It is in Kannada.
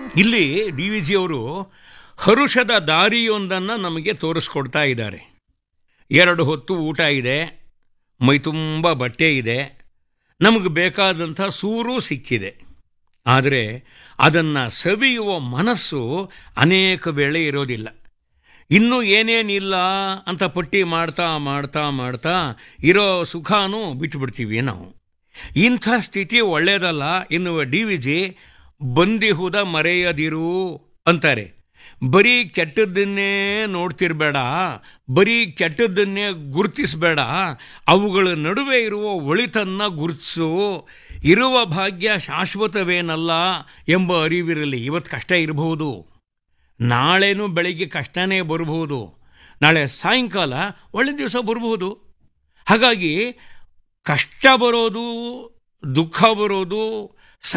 ಇಲ್ಲಿ ಡಿ ವಿ ಜಿ ಅವರು ಹರುಷದ ದಾರಿಯೊಂದನ್ನು ನಮಗೆ ತೋರಿಸ್ಕೊಡ್ತಾ ಇದ್ದಾರೆ ಎರಡು ಹೊತ್ತು ಊಟ ಇದೆ ಮೈ ತುಂಬ ಬಟ್ಟೆ ಇದೆ ನಮಗೆ ಬೇಕಾದಂಥ ಸೂರು ಸಿಕ್ಕಿದೆ ಆದರೆ ಅದನ್ನು ಸವಿಯುವ ಮನಸ್ಸು ಅನೇಕ ವೇಳೆ ಇರೋದಿಲ್ಲ ಇನ್ನೂ ಏನೇನಿಲ್ಲ ಅಂತ ಪಟ್ಟಿ ಮಾಡ್ತಾ ಮಾಡ್ತಾ ಮಾಡ್ತಾ ಇರೋ ಸುಖಾನೂ ಬಿಟ್ಬಿಡ್ತೀವಿ ನಾವು ಇಂಥ ಸ್ಥಿತಿ ಒಳ್ಳೆಯದಲ್ಲ ಎನ್ನುವ ಡಿ ವಿ ಜಿ ಬಂದಿಹುದ ಮರೆಯದಿರು ಅಂತಾರೆ ಬರೀ ಕೆಟ್ಟದ್ದನ್ನೇ ನೋಡ್ತಿರ್ಬೇಡ ಬರೀ ಕೆಟ್ಟದ್ದನ್ನೇ ಗುರುತಿಸಬೇಡ ಅವುಗಳ ನಡುವೆ ಇರುವ ಒಳಿತನ್ನ ಗುರುತಿಸು ಇರುವ ಭಾಗ್ಯ ಶಾಶ್ವತವೇನಲ್ಲ ಎಂಬ ಅರಿವಿರಲಿ ಇವತ್ತು ಕಷ್ಟ ಇರಬಹುದು ನಾಳೆನೂ ಬೆಳಿಗ್ಗೆ ಕಷ್ಟನೇ ಬರಬಹುದು ನಾಳೆ ಸಾಯಂಕಾಲ ಒಳ್ಳೆ ದಿವಸ ಬರಬಹುದು ಹಾಗಾಗಿ ಕಷ್ಟ ಬರೋದು ದುಃಖ ಬರೋದು